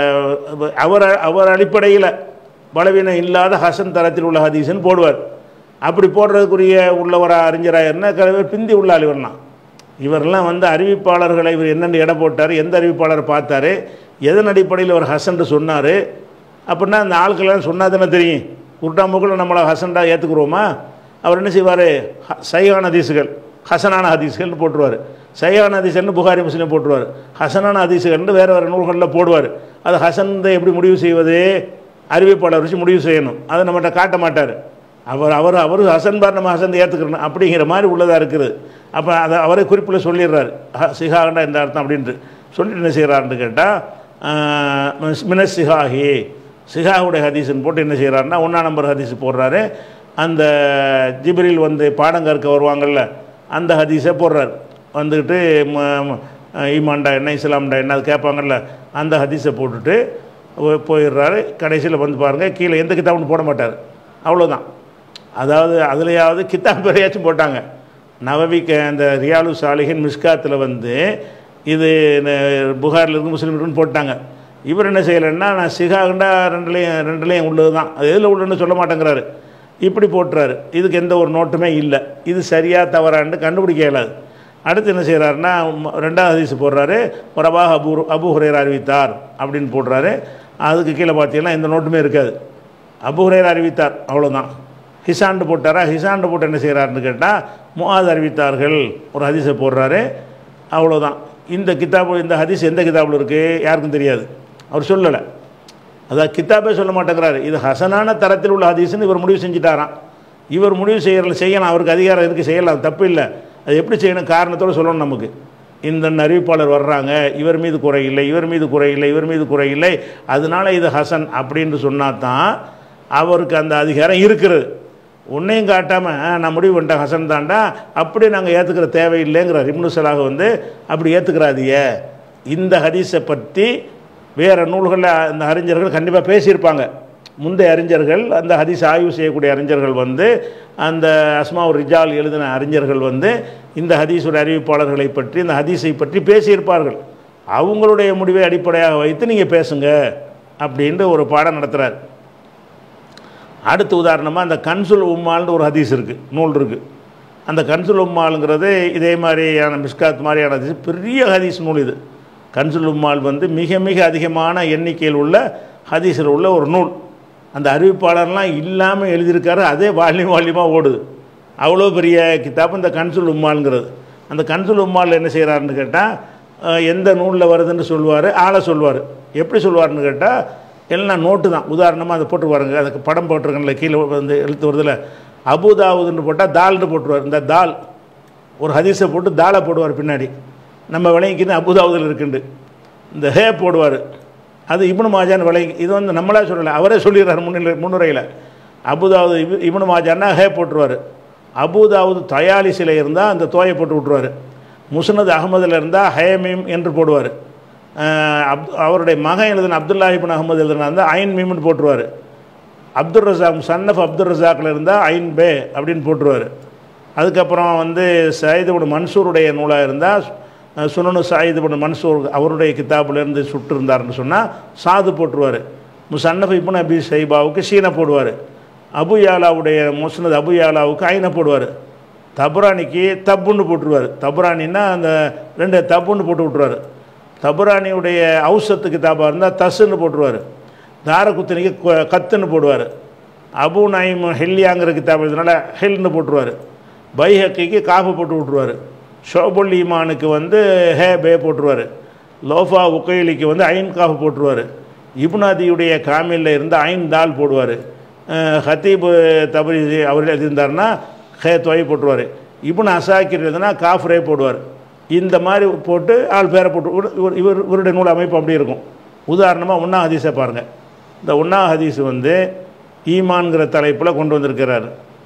அவர் அவர் அடிப்படையில் பலவீனம் இல்லாத ஹசன் தரத்தில் உள்ள ஹதீஸ்னு போடுவார் அப்படி போடுறதுக்குரிய உள்ளவராக அறிஞராக இருந்தால் சில பேர் பிந்தி உள்ள ஆள் இவர்லாம் இவரெல்லாம் வந்து அறிவிப்பாளர்களை இவர் என்னென்னு எடை போட்டார் எந்த அறிவிப்பாளர் பார்த்தாரு எதன் அடிப்படையில் அவர் ஹசன்ட்டு சொன்னார் அப்படின்னா அந்த ஆட்களெல்லாம் சொன்னால் தானே தெரியும் உருட்டாமுக்குள்ள நம்மளை ஹசன்டா ஏற்றுக்குருவோமா அவர் என்ன செய்வார் சைகான ஹதீஸுகள் ஹசனான ஹதீஸ்கள்னு போட்டுருவார் சைகான ஹதீஸ்கள்னு புகாரி முஸ்லீம் போட்டுருவார் ஹசனான ஹதீஸ்கள்னு வேறு வேறு நூல்களில் போடுவார் அது ஹசன் எப்படி முடிவு செய்வது அறிவிப்பாளர் வச்சு முடிவு செய்யணும் அதை நம்மகிட்ட காட்ட மாட்டார் அவர் அவர் அவர் ஹசன் பார் நம்ம ஹசன் ஏற்றுக்கிறணும் அப்படிங்கிற மாதிரி உள்ளதாக இருக்குது அப்போ அதை அவரே குறிப்பில் சொல்லிடுறாரு ஹ- சிஹாகண்டா இந்த அர்த்தம் அப்படின்ட்டு சொல்லிட்டு என்ன செய்கிறாருன்னு கேட்டால் மின சிஹாஹி சிஹாவுடைய ஹதீஸ்ன்னு போட்டு என்ன செய்கிறாருன்னா ஒன்றா நம்பர் ஹதீஸ் போடுறாரு அந்த ஜிப்ரில் வந்து பாடம் கற்க வருவாங்கள்ல அந்த ஹதீஸை போடுறாரு வந்துக்கிட்டு ம- ம- ஈமான்டா என்ன இஸ்லாம்டா என்ன அது கேட்பாங்கல்ல அந்த ஹதீஸை போட்டுட்டு போய்- போயிடுறாரு கடைசியில் வந்து பாருங்கள் கீழே எந்த கிதாப்னு போட மாட்டார் அவ்வளோதான் அதாவது அதுலையாவது கித்தாப் பேரையாச்சும் போட்டாங்க நவவிக்கு அந்த ரியாலு சாலிஹின் மிஸ்காத்தில் வந்து இது ந- புகாரில் இருந்து முஸ்லீம் இருக்குன்னு போட்டாங்க இவர் என்ன செய்யலைன்னா நான் சிகாகண்டா ரெண்டுலேயும் ரெண்டுலேயும் உள்ளது தான் அது எதில் உள்ளன்னு சொல்ல மாட்டேங்கிறாரு இப்படி போட்டுறாரு இதுக்கு எந்த ஒரு நோட்டுமே இல்லை இது சரியா தவறான்னு கண்டுபிடிக்க இயலாது அடுத்து என்ன செய்கிறாருன்னா ம- ரெண்டாவது ஹதீஸ் போடுறாரு ரபாஹ் அபு அபு ஹுரேர் அறிவித்தார் அப்படின்னு போடுறாரு அதுக்கு கீழே பார்த்தீங்கன்னா எந்த நோட்டுமே இருக்காது அபு ஹுரேர் அறிவித்தார் அவ்வளோதான் ஹிசாண்டு போட்டாரா ஹிசாண்டு போட்டு என்ன செய்கிறாருன்னு கேட்டால் முஆத் அறிவித்தார்கள் ஒரு ஹதீஸை போடுறாரு அவ்வளோதான் இந்த கிதாபு இந்த ஹதீஸ் எந்த கிதாபில் இருக்குது யாருக்கும் தெரியாது அவர் சொல்லலை அதான் கித்தாபே சொல்ல மாட்டேங்கிறாரு இது ஹசனான தரத்தில் உள்ள ஹதீஸ்னு இவர் முடிவு செஞ்சுட்டாராம் இவர் முடிவு செய்யற செய்யலாம் அவருக்கு அதிகாரம் இருக்குது செய்யலாம் தப்பு இல்லை அது எப்படி செய்யணும் காரணத்தோடு சொல்லணும் நமக்கு இந்த அறிவிப்பாளர் வர்றாங்க இவர் மீது குறை இல்லை இவர் மீது குறை இல்லை இவர் மீது குறை இல்லை அதனால இது ஹசன் அப்படின்னு சொன்னால் தான் அவருக்கு அந்த அதிகாரம் இருக்கிறது உன்னையும் காட்டாமல் நான் முடிவு பண்ணிட்டேன் ஹசன் தாண்டா அப்படி நாங்கள் ஏற்றுக்கிற தேவையில்லைங்கிற இப்னு சலாஹ் வந்து அப்படி ஏற்றுக்கிறாதிய இந்த ஹதீஸை பற்றி வேறு நூல்களில் அந்த அறிஞர்கள் கண்டிப்பாக பேசியிருப்பாங்க முந்தைய அறிஞர்கள் அந்த ஹதீஸ் ஆய்வு செய்யக்கூடிய அறிஞர்கள் வந்து அந்த அஸ்மாவு ரிஜால் எழுதின அறிஞர்கள் வந்து இந்த ஹதீஸுடைய அறிவிப்பாளர்களை பற்றி இந்த ஹதீஸை பற்றி பேசியிருப்பார்கள் அவங்களுடைய முடிவை அடிப்படையாக வைத்து நீங்கள் பேசுங்க அப்படின்ட்டு ஒரு பாடம் நடத்துகிறார் அடுத்த உதாரணமாக அந்த கன்சுல் உம்மால்னு ஒரு ஹதீஸ் இருக்குது நூல் இருக்குது அந்த கன்சுல் உம்மாலுங்கிறது இதே மாதிரியான மிஸ்காத் மாதிரியான ஹதீஸ் பெரிய ஹதீஸ் நூல் இது கன்சுல் உம்மால் வந்து மிக மிக அதிகமான எண்ணிக்கையில் உள்ள ஹதீஸில் உள்ள ஒரு நூல் அந்த அறிவிப்பாளர்லாம் இல்லாமல் எழுதியிருக்காரு அதே வால்யூம் வால்யூமாக ஓடுது அவ்வளோ பெரிய கிதாப் இந்த கன்சுல் உம்மாலுங்கிறது அந்த கன்சுல் உம்மால் என்ன செய்கிறாருன்னு கேட்டால் எந்த நூலில் வருதுன்னு சொல்லுவார் ஆளை சொல்லுவார் எப்படி சொல்லுவார்னு கேட்டால் எல்லாம் நோட்டு தான் உதாரணமாக அதை போட்டு பாருங்க அதுக்கு படம் போட்டிருக்கல கீழே வந்து எழுத்து வருதுல அபுதாவுதுன்னு போட்டால் தால்னு போட்டுருவார் இந்த தால் ஒரு ஹதீஸை போட்டு தாலை போடுவார் பின்னாடி நம்ம விளங்கிக்கின்னு அபுதாவுதில் இருக்குண்டு இந்த ஹே போடுவார் அது இப்னு மாஜான் விளங்கி இது வந்து நம்மளா சொல்லலை அவரே சொல்லிடுறாரு முன்னிலை முன்னுரையில் அபுதாவுது இபு இப்னு மாஜான்னா ஹே போட்டுருவார் அபுதாவுது தயாலிசில் இருந்தால் அந்த தோயை போட்டு விட்ருவார் முஸ்னத் அகமதில் இருந்தால் ஹயமீம் என்று போடுவார் அப் அவருடைய மகன் எழுதின அப்துல்லா இபின் அகமது எழுதினா இருந்தால் ஐன் மீம்னு போட்டுருவார் அப்துல் ரசாக் சன்னஃப் அப்துல் ரசாக்கில் இருந்தால் ஐன் பே அப்படின்னு போட்டுருவார் அதுக்கப்புறம் வந்து சயீதுபுன் மன்சூருடைய நூலாக இருந்தால் சுனனு சாயிதுபுன் மன்சூர் அவருடைய கிதாபுலேருந்து சுட்டு இருந்தார்னு சொன்னால் சாது போட்டுருவார் முசன்னஃப் இப்னு அபி சைபாவுக்கு சீனை போடுவார் அபு யாலாவுடைய முஸ்னத் அபு யாலாவுக்கு ஐனை போடுவார் தபுரானிக்கு தப்புன்னு போட்டுருவார் தபுரானின்னா அந்த ரெண்டு தப்புன்னு போட்டு விட்ருவார் தபுரானியுடைய ஔசத்து கிதாபாக இருந்தால் தஸ்ன்னு போட்டுருவார் தாரகுத்தனிக்கு கொ- கத்துன்னு போடுவார் அபு நைம் ஹெல்லியாங்கிற கிதாப் எழுதுனால ஹெல்னு போட்டுருவார் பைஹக்கிக்கு காஃபு போட்டு விட்ருவார் ஷோபுல் ஈமானுக்கு வந்து ஹே பே போட்டுருவார் லோஃபா உக்கைலிக்கு வந்து ஐன் காஃபு போட்டுருவார் இப்னாதியுடைய காமிலில் இருந்து ஐன் தால் போடுவார் ஹத்தீப் தபரி அவர் எழுதியிருந்தாருன்னா ஹே தொய் போட்டுருவார் இப்னு அசாக்கிர் எழுதுனா காஃப் ரே போடுவார் இந்த மாதிரி போட்டு ஆள் பேரை போட்டு இவர்- இவர் இவர் இவருடைய நூல் அமைப்பு அப்படி இருக்கும் உதாரணமாக ஒன்றா ஹதீஸை பாருங்கள் இந்த ஒன்றா ஹதீஸ் வந்து ஈமான்கிற தலைப்பில் கொண்டு வந்திருக்கிறாரு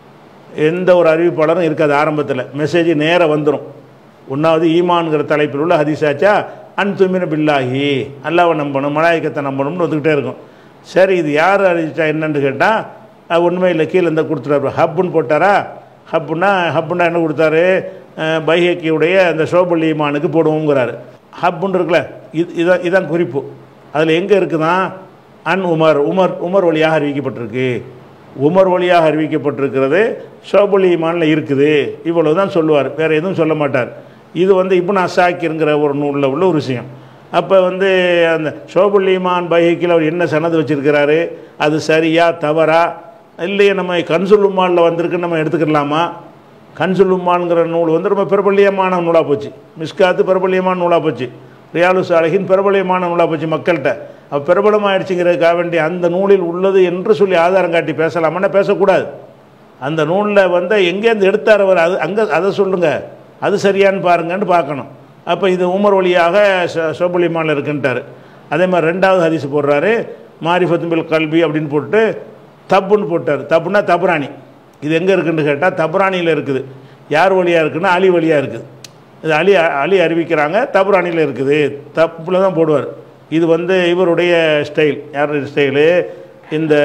எந்த ஒரு அறிவிப்பாளரும் இருக்காது ஆரம்பத்தில் மெசேஜ் நேராக வந்துடும் ஒன்றாவது ஈமான்கிற தலைப்பில் உள்ள ஹதீஸாச்சா அன் துமின பில்லாஹி அல்லாவை நம்பணும் மலாய்க்கத்தை நம்பணும்னு வந்துக்கிட்டே இருக்கும் சரி இது யார் அறிவிச்சா என்னன்னு கேட்டால் உண்மை இல்லை கீழே இந்த கொடுத்துட்டாரு ஹப்புன்னு போட்டாரா ஹப்புன்னா ஹப்புன்னா என்ன கொடுத்தாரு அஹ், பைஹக்கியுடைய அந்த ஷோபுல் ஈமானுக்கு போடுவோங்கிறாரு ஹப்புன்னு இருக்குல்ல இது இதான் இதான் குறிப்பு அதில் எங்கே இருக்குதான் அன் உமர் உமர் உமர் வழியாக அறிவிக்கப்பட்டிருக்கு உமர் வழியாக அறிவிக்கப்பட்டிருக்கிறது ஷோபுல் ஈமானில் இருக்குது இவ்வளவு தான் சொல்லுவார் வேறு எதுவும் சொல்ல மாட்டார் இது வந்து இப்னு அசாக்கிருங்கிற ஒரு நூலில் உள்ள ஒரு விஷயம் அப்போ வந்து அந்த ஷோபுல் ஈமான் பைஹிக்கில் அவர் என்ன சனது வச்சிருக்கிறாரு அது சரியா தவறா இல்லையே நம்ம கன்சுல் உம்மானில் வந்திருக்குன்னு நம்ம எடுத்துக்கலாமா கன்சுல் உம்மான்ங்கிற நூல் வந்து ரொம்ப பிரபல்யமான நூலாக போச்சு மிஸ்காத்து பிரபல்யமான நூலாக போச்சு ரியாலு சாலகின் பிரபலமான நூலாக போச்சு மக்கள்கிட்ட அப்போ பிரபலமாயிடுச்சுங்கிறதுக்காக வேண்டி அந்த நூலில் உள்ளது என்று சொல்லி ஆதாரம் காட்டி பேசலாமான்னா பேசக்கூடாது அந்த நூலில் வந்து எங்கேருந்து எடுத்தார் அவர் அது அங்கே அதை சொல்லுங்கள் அது சரியான்னு பாருங்கன்னு பார்க்கணும் அப்போ இது உமர் வழியாக சோபலிமானில் இருக்குன்ட்டார் அதே மாதிரி ரெண்டாவது ஹதீஸ் போடுறாரு மாரிஃபத்தும்பில் கல்வி அப்படின்னு போட்டு தப்புன்னு போட்டார் தப்புன்னா தபுராணி இது எங்கே இருக்குன்னு கேட்டால் தபுராணியில் இருக்குது யார் வழியாக இருக்குன்னா அலி வழியாக இருக்குது இது அலி அலி அறிவிக்கிறாங்க தபுராணியில் இருக்குது தப்புல தான் போடுவார் இது வந்து இவருடைய ஸ்டைல் யாருடைய ஸ்டைலு இந்த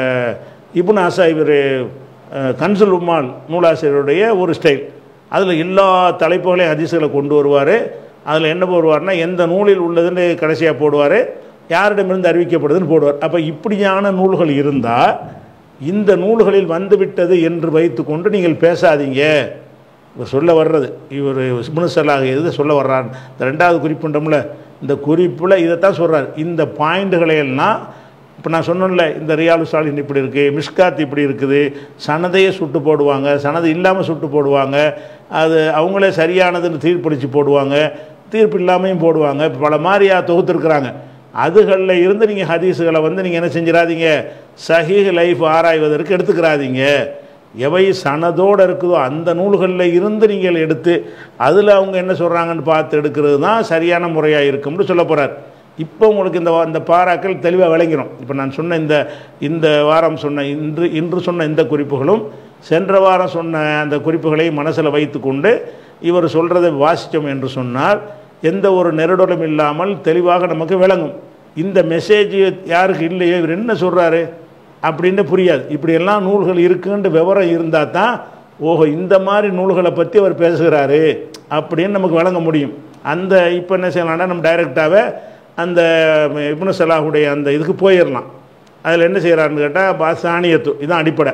இப்னு ஆசா இவர் கன்சுல் உம்மால் நூலாசிரியருடைய ஒரு ஸ்டைல் அதில் எல்லா தலைப்புகளையும் ஹதீஸுகளை கொண்டு வருவார் அதில் என்ன போடுவார்னா எந்த நூலில் உள்ளதுன்னு கடைசியாக போடுவார் யாரிடமிருந்து அறிவிக்கப்படுதுன்னு போடுவார் அப்போ இப்படியான நூல்கள் இருந்தால் இந்த நூல்களில் வந்துவிட்டது என்று வைத்துக்கொண்டு நீங்கள் பேசாதீங்க இவர் சொல்ல வர்றது இவர் முனுசலாக எது சொல்ல வர்றார் இந்த ரெண்டாவது குறிப்புண்டோம்ல இந்த குறிப்பில் இதைத்தான் சொல்கிறார் இந்த பாயிண்ட்டுகளை எல்லாம் இப்போ நான் சொன்னேன்ல இந்த ரியாலு சாலின் இப்படி இருக்குது மிஷ்காத் இப்படி இருக்குது சனதையே சுட்டு போடுவாங்க சனது இல்லாமல் சுட்டு போடுவாங்க அது அவங்களே சரியானதுன்னு தீர்ப்பளித்து போடுவாங்க தீர்ப்பு இல்லாமையும் போடுவாங்க பல மாதிரியா தொகுத்துருக்குறாங்க அதுகளில் இருந்து நீங்கள் ஹதீஸுகளை வந்து நீங்கள் என்ன செஞ்சிடாதீங்க சஹீஹ் லைஃப் ஆராய்வதற்கு எடுத்துக்கிறாதீங்க எவை சனதோடு இருக்குதோ அந்த நூல்களில் இருந்து நீங்கள் எடுத்து அதில் அவங்க என்ன சொல்கிறாங்கன்னு பார்த்து எடுக்கிறது தான் சரியான முறையாக இருக்கும்னு சொல்ல போகிறார் இப்போ உங்களுக்கு இந்த வா- இந்த பாராக்கள் தெளிவாக விளங்கிடும் இப்போ நான் சொன்ன இந்த இந்த வாரம் சொன்ன இன்று இன்று சொன்ன இந்த குறிப்புகளும் சென்ற வாரம் சொன்ன அந்த குறிப்புகளை மனசில் வைத்துக்கொண்டு இவர் சொல்கிறதை வாசித்தோம் என்று சொன்னால் எந்த ஒரு நெருடலும் இல்லாமல் தெளிவாக நமக்கு விளங்கும் இந்த மெசேஜ் யாருக்கு இல்லையோ இவர் என்ன சொல்கிறாரு அப்படின்னு புரியாது இப்படியெல்லாம் நூல்கள் இருக்குன்ற விவரம் இருந்தால் தான் ஓஹோ இந்த மாதிரி நூல்களை பற்றி அவர் பேசுகிறாரு அப்படின்னு நமக்கு வழங்க முடியும் அந்த இப்போ என்ன செய்யலாம்னா நம்ம டைரெக்டாகவே அந்த இப்னு சலாஹுடைய அந்த இதுக்கு போயிடலாம் அதில் என்ன செய்கிறாருன்னு கேட்டால் பாசானியத்து இதுதான் அடிப்படை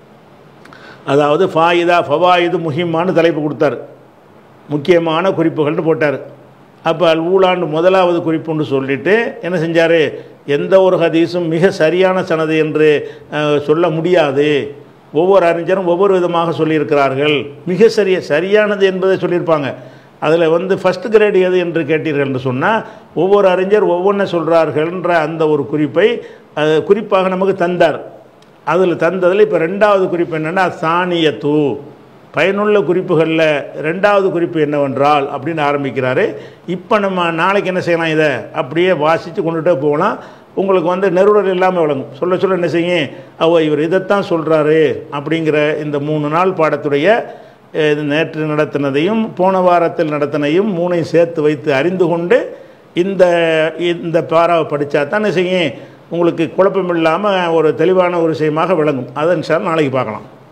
அதாவது ஃபாயிதா ஃபவாயிது முஹிம்மான்னு தலைப்பு கொடுத்தாரு முக்கியமான குறிப்புகள்னு போட்டார் அப்போ அல் ஊலாண்டு முதலாவது குறிப்புன்னு சொல்லிட்டு என்ன செஞ்சார் எந்த ஒரு ஹதீஸும் மிக சரியான சனது என்று அஹ், சொல்ல முடியாது ஒவ்வொரு அறிஞரும் ஒவ்வொரு விதமாக சொல்லியிருக்கிறார்கள் மிக சரிய சரியானது என்பதை சொல்லியிருப்பாங்க அதில் வந்து ஃபஸ்ட் கிரேட் எது என்று கேட்டீர்கள் என்று சொன்னால் ஒவ்வொரு அறிஞர் ஒவ்வொன்றை சொல்கிறார்கள்ன்ற அந்த ஒரு குறிப்பை அஹ், குறிப்பாக நமக்கு தந்தார் அதில் தந்ததில் இப்போ ரெண்டாவது குறிப்பு என்னென்னா சாணியத்து பயனுள்ள குறிப்புகளில் ரெண்டாவது குறிப்பு என்னவென்றால் அப்படின்னு ஆரம்பிக்கிறாரு இப்போ நம்ம நாளைக்கு என்ன செய்யலாம் இதை அப்படியே வாசித்து கொண்டுட்டே போகலாம் உங்களுக்கு வந்து நெருடல் இல்லாமல் விளங்கும் சொல்ல சொல்ல என்ன செய்யும் அவ இவர் இதைத்தான் சொல்கிறாரு அப்படிங்கிற இந்த மூணு நாள் பாடத்துடைய அஹ், இது நேற்று நடத்தினதையும் போன வாரத்தில் நடத்தினையும் மூணையும் சேர்த்து வைத்து அறிந்து கொண்டு இந்த இந்த பாராவை படித்தா தான் என்ன செய்யும் உங்களுக்கு குழப்பம் இல்லாமல் ஒரு தெளிவான ஒரு விஷயமாக விளங்கும் அதை இன்ஷா அல்லாஹ் நாளைக்கு பார்க்கலாம்